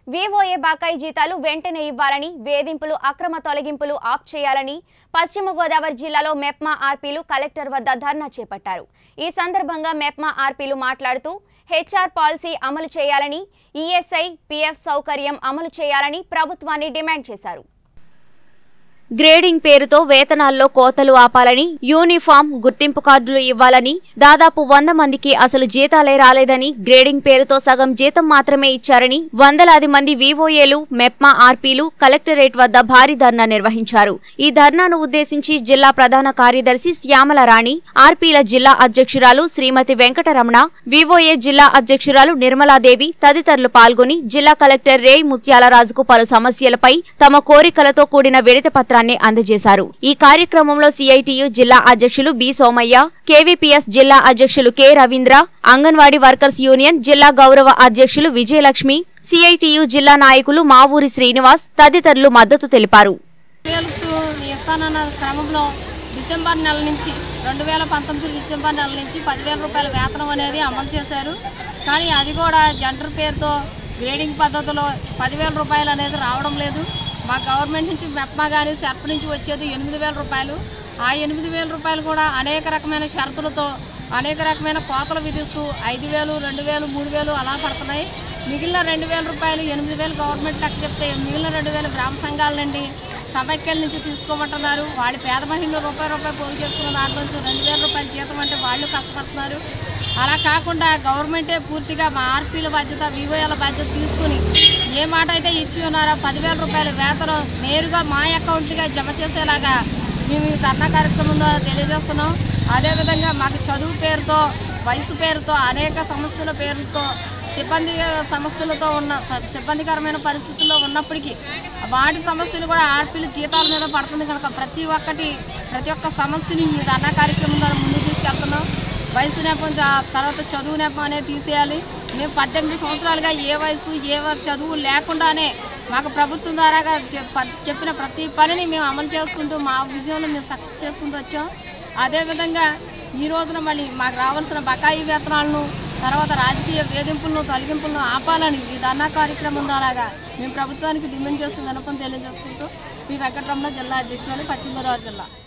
VOA బకాయి జీతాలు వెంటనే ఇవ్వాలని వేధింపులు అక్రమ తొలగింపులు ఆప్ చేయాలని పశ్చిమ గోదావరి జిల్లాలో మెప్మా ఆర్పీలు కలెక్టర్ వద్ద ధర్నా చేపట్టారు ఈ సందర్భంగా మెప్మా ఆర్పీలు మాట్లాడుతూ హెచ్ఆర్ పాలసీ అమలు చేయాలని ఈఎస్ఐ పిఎఫ్ సౌకర్యం అమలు చేయాలని ప్రభుత్వాన్ని డిమాండ్ చేశారు గ్రేడింగ్ పేరుతో వేతనాల్లో కోతలు ఆపాలని యూనిఫామ్ గుర్తింపు కార్డులు ఇవ్వాలని దాదాపు వంద మందికి అసలు జీతాలే రాలేదని గ్రేడింగ్ పేరుతో సగం జీతం మాత్రమే ఇచ్చారని వందలాది మంది వివోఏలు మెప్మా ఆర్పీలు కలెక్టరేట్ వద్ద భారీ ధర్నా నిర్వహించారు ఈ ధర్నాను ఉద్దేశించి జిల్లా ప్రధాన కార్యదర్శి శ్యామల రాణి ఆర్పీల జిల్లా అధ్యక్షురాలు శ్రీమతి వెంకటరమణ వివోఏ జిల్లా అధ్యక్షురాలు నిర్మలాదేవి తదితరులు పాల్గొని జిల్లా కలెక్టర్ రేయ్ ముత్యాలరాజుకు పలు సమస్యలపై తమ కోరికలతో కూడిన విడత పత్రాన్ని అందజేశారు ఈ కార్యక్రమంలో సిఐటియు జిల్లా అధ్యక్షులు బి సోమయ్య కేవీపీఎస్ జిల్లా అధ్యక్షులు K Ravindra anganwadi workers union జిల్లా గౌరవ అధ్యక్షులు విజయలక్ష్మి సిఐటియు జిల్లా నాయకులు మావూరి శ్రీనివాస్ తదితరులు మద్దతు తెలిపారు వేలుతూ ఇస్తానన్న క్రమంలో డిసెంబర్ నెల నుంచి రెండు వేల పంతొమ్మిది డిసెంబర్ నెల నుంచి పదివేల రూపాయల వేతనం అనేది అమలు చేశారు కానీ అది కూడా జంటర్ పేరుతో గ్రేడింగ్ పద్ధతిలో పదివేల రూపాయలు అనేది రావడం లేదు మా గవర్నమెంట్ నుంచి మెప్మా కానీ సెర్ప్ నుంచి వచ్చేది ఎనిమిది వేల రూపాయలు ఆ ఎనిమిది వేల రూపాయలు కూడా అనేక రకమైన షరతులతో అనేక రకమైన కోతలు విధిస్తూ ఐదు వేలు రెండు వేలు మూడు వేలు అలా పడుతున్నాయి మిగిలిన రెండు వేల రూపాయలు ఎనిమిది వేలు గవర్నమెంట్ లెక్క చెప్తే మిగిలిన రెండు వేలు గ్రామ సంఘాల నుండి సమైక్యల నుంచి తీసుకోమంటున్నారు వాళ్ళ పేద మహిళలు రూపాయి రూపాయి పోగు చేసుకున్న దాంట్లో నుంచి రెండు వేల రూపాయల జీతం అంటే వాళ్ళు కష్టపడుతున్నారు అలా కాకుండా గవర్నమెంటే పూర్తిగా మా ఆర్పీల బాధ్యత వివోఏల బాధ్యత తీసుకుని ఏ మాట అయితే ఇచ్చి ఉన్నారో పదివేల రూపాయల వేతనం నేరుగా మా అకౌంట్గా జమ చేసేలాగా మేము ఈ ధర్నా కార్యక్రమం ద్వారా తెలియజేస్తున్నాం అదేవిధంగా మాకు చదువు పేరుతో వయసు పేరుతో అనేక సమస్యల పేరుతో సిబ్బంది సమస్యలతో ఉన్న సిబ్బందికరమైన పరిస్థితుల్లో ఉన్నప్పటికీ వాటి సమస్యలు కూడా ఆర్పీలు జీతాల మీద పడుతుంది కనుక ప్రతి ఒక్కటి ప్రతి ఒక్క సమస్యని ఈ ధర్నా కార్యక్రమం ద్వారా ముందుకు తీసుకెళ్తున్నాం వయసు నెపం జా- తర్వాత చదువు నెపం అనేది తీసేయాలి మేము పద్దెనిమిది సంవత్సరాలుగా ఏ వయసు ఏ వ- చదువు లేకుండానే మాకు ప్రభుత్వం ద్వారా చెప్- చెప్పిన ప్రతి పనిని మేము అమలు చేసుకుంటూ మా విజయంలో మేము సక్సెస్ చేసుకుంటూ వచ్చాం అదేవిధంగా ఈ రోజున మళ్ళీ మాకు రావాల్సిన బకాయి వేతనాలను తర్వాత రాజకీయ వేధింపులను తొలగింపులను ఆపాలని ఈ ధర్నా కార్యక్రమం ద్వారాగా మేము ప్రభుత్వానికి డిమాండ్ చేస్తూ వినపం తెలియజేసుకుంటూ మీ వెంకటరమణ జిల్లా అధ్యక్షురాలు పశ్చిమ గోదావరి జిల్లా